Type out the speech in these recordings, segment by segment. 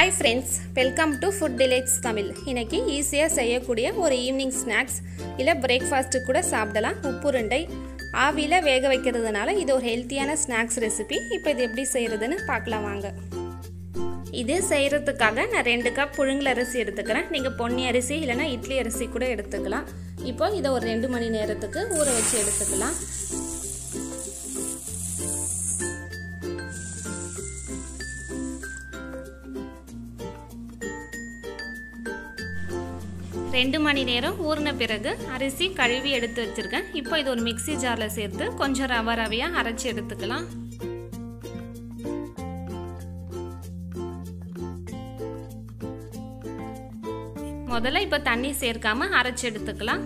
hi friends welcome to food delights Tamil இன்னைக்கு ஈஸியாக செய்யக்கூடிய ஒரு ஈவினிங் ஸ்நாக்ஸ் இல்லை பிரேக்ஃபாஸ்ட்டு கூட சாப்பிடலாம் உப்புருண்டை ஆவியில் வேக வைக்கிறதுனால இது ஒரு ஹெல்த்தியான ஸ்நாக்ஸ் ரெசிபி இப்போ இது எப்படி செய்கிறதுன்னு பார்க்கலாம் வாங்க இது செய்கிறதுக்காக நான் ரெண்டு கப் புழுங்கல் அரிசி எடுத்துக்கிறேன் நீங்கள் பொன்னி அரிசி இல்லைனா இட்லி அரிசி கூட எடுத்துக்கலாம் இப்போ இதை ஒரு ரெண்டு மணி நேரத்துக்கு ஊற வச்சு எடுத்துக்கலாம் ரெண்டு மணி நேரம் ஊறின பிறகு அரிசி கழுவி எடுத்து வச்சுருக்கேன் இப்போ இது ஒரு மிக்சி ஜாரில் சேர்த்து கொஞ்சம் ரவ ரவையாக அரைச்சி எடுத்துக்கலாம் முதல்ல இப்போ தண்ணி சேர்க்காம அரைச்சி எடுத்துக்கலாம்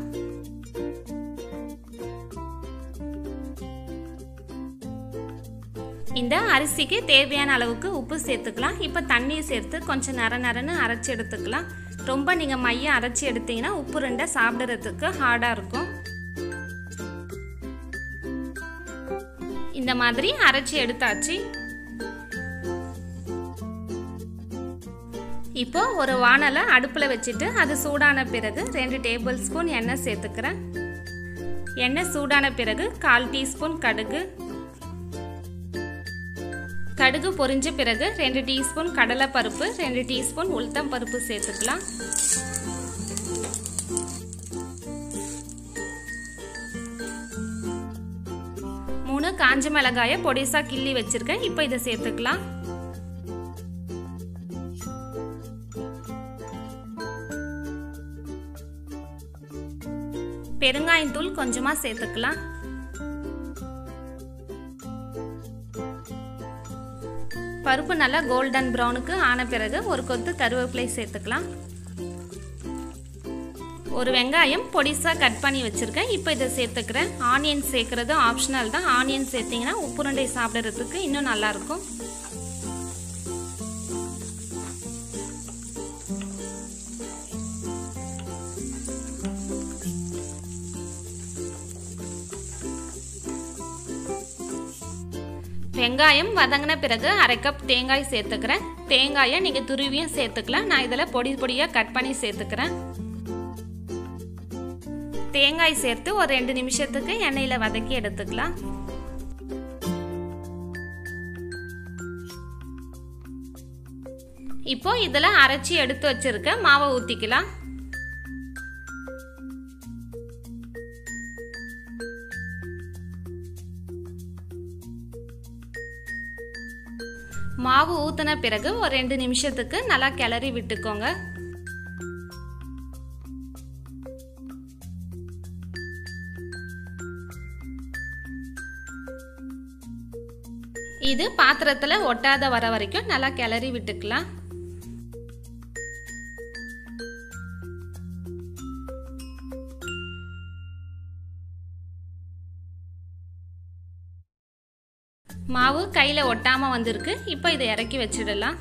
இந்த அரிசிக்கு தேவையான அளவுக்கு உப்பு சேர்த்துக்கலாம் இப்போ தண்ணி சேர்த்து கொஞ்சம் நர நரன்னு அரைச்சி எடுத்துக்கலாம் ரொம்ப நீங்கள் மையம் அரைச்சி எடுத்தீங்கன்னா உப்பு ரெண்டை சாப்பிட்றதுக்கு ஹார்டாக இருக்கும் இந்த மாதிரி அரைச்சி எடுத்தாச்சு இப்போ ஒரு வானலை அடுப்பில் வச்சுட்டு அது சூடான பிறகு ரெண்டு டேபிள் ஸ்பூன் எண்ணெய் சேர்த்துக்கிறேன் எண்ணெய் சூடான பிறகு கால் டீஸ்பூன் கடுகு கடுகு பொரிஞ்ச பிறகு ரெண்டு டீஸ்பூன் கடலைப்பருப்பு ரெண்டு டீஸ்பூன் உளுத்தம் பருப்பு சேர்த்துக்கலாம் மூணு காஞ்ச மிளகாய பொடிசா கிள்ளி வச்சிருக்கேன் இப்போ இதை சேர்த்துக்கலாம் பெருங்காயத்தூள் கொஞ்சமா சேர்த்துக்கலாம் பருப்பு நல்லா கோல்டன் ப்ரௌனுக்கு ஆன பிறகு ஒரு கொத்து கருவேப்பிலை சேர்த்துக்கலாம் ஒரு வெங்காயம் பொடிசாக கட் பண்ணி வச்சுருக்கேன் இப்போ இதை சேர்த்துக்கிறேன் ஆனியன் சேர்க்குறது ஆப்ஷனல் தான் ஆனியன் சேர்த்திங்கன்னா உப்புருண்டை சாப்பிட்றதுக்கு இன்னும் நல்லாயிருக்கும் வெங்காயம் வதங்கின பிறகு அரை கப் தேங்காய் சேர்த்துக்கிறேன் தேங்காயை நீங்கள் துருவியும் சேர்த்துக்கலாம் நான் இதில் பொடி பொடியாக கட் பண்ணி சேர்த்துக்கிறேன் தேங்காய் சேர்த்து ஒரு ரெண்டு நிமிஷத்துக்கு எண்ணெயில் வதக்கி எடுத்துக்கலாம் இப்போ இதில் அரைச்சி எடுத்து வச்சிருக்க மாவை ஊற்றிக்கலாம் மாவு ஊற்றின பிறகு ஒரு ரெண்டு நிமிஷத்துக்கு நல்லா கிளறி விட்டுக்கோங்க இது பாத்திரத்தில் ஒட்டாத வர வரைக்கும் நல்லா கிளறி விட்டுக்கலாம் மாவு கையில் ஒட்டாமல் வந்திருக்கு இப்போ இதை இறக்கி வச்சிடலாம்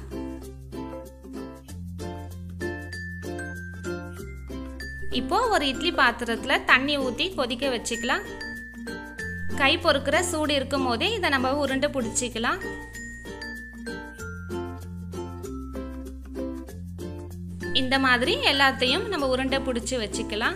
இப்போ ஒரு இட்லி பாத்திரத்தில் தண்ணி ஊற்றி கொதிக்க வச்சுக்கலாம் கை பொறுக்கிற சூடு இருக்கும் போதே இதை நம்ம உருண்டை பிடிச்சிக்கலாம் இந்த மாதிரி எல்லாத்தையும் நம்ம உருண்டை பிடிச்சி வச்சுக்கலாம்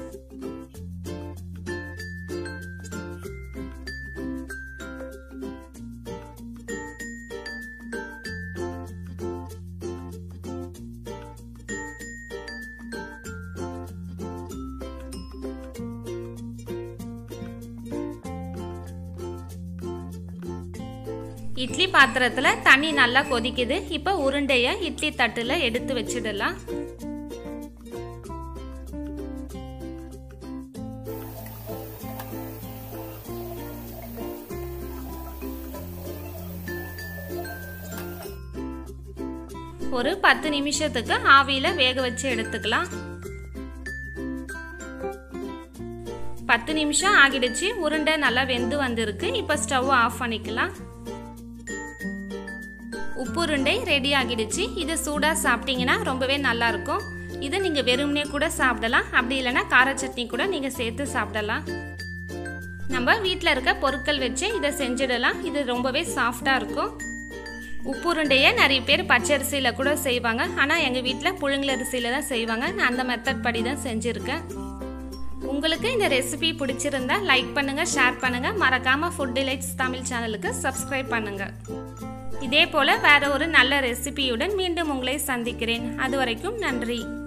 இட்லி பாத்திரத்தில் தண்ணி நல்லா கொதிக்குது இப்போ உருண்டையை இட்லி தட்டில் எடுத்து வச்சிடலாம் ஒரு பத்து நிமிஷத்துக்கு ஆவியில் வேக வச்சு எடுத்துக்கலாம் பத்து நிமிஷம் ஆகிடுச்சு உருண்டை நல்லா வெந்து வந்திருக்கு இப்போ ஸ்டவ் ஆஃப் பண்ணிக்கலாம் உப்புருண்டை ரெடி ஆகிடுச்சு இது சூடாக சாப்பிட்டீங்கன்னா ரொம்பவே நல்லாயிருக்கும் இதை நீங்கள் வெறுமனே கூட சாப்பிடலாம் அப்படி இல்லைன்னா கார சட்னி கூட நீங்கள் சேர்த்து சாப்பிடலாம் நம்ம வீட்டில் இருக்க பொருட்கள் வச்சு இதை செஞ்சிடலாம் இது ரொம்பவே சாஃப்டாக இருக்கும் உப்புருண்டையை நிறைய பேர் பச்சரிசியில் கூட செய்வாங்க ஆனால் எங்கள் வீட்டில் புழுங்கலரிசியில் தான் செய்வாங்க நான் அந்த மெத்தட் படி தான் செஞ்சுருக்கேன் உங்களுக்கு இந்த ரெசிபி பிடிச்சிருந்தா லைக் பண்ணுங்கள் ஷேர் பண்ணுங்கள் மறக்காமல் ஃபுட் டிலைட்ஸ் தமிழ் சேனலுக்கு சப்ஸ்கிரைப் பண்ணுங்கள் இதே போல் வேற ஒரு நல்ல ரெசிபியுடன் மீண்டும் உங்களை சந்திக்கிறேன் அது வரைக்கும் நன்றி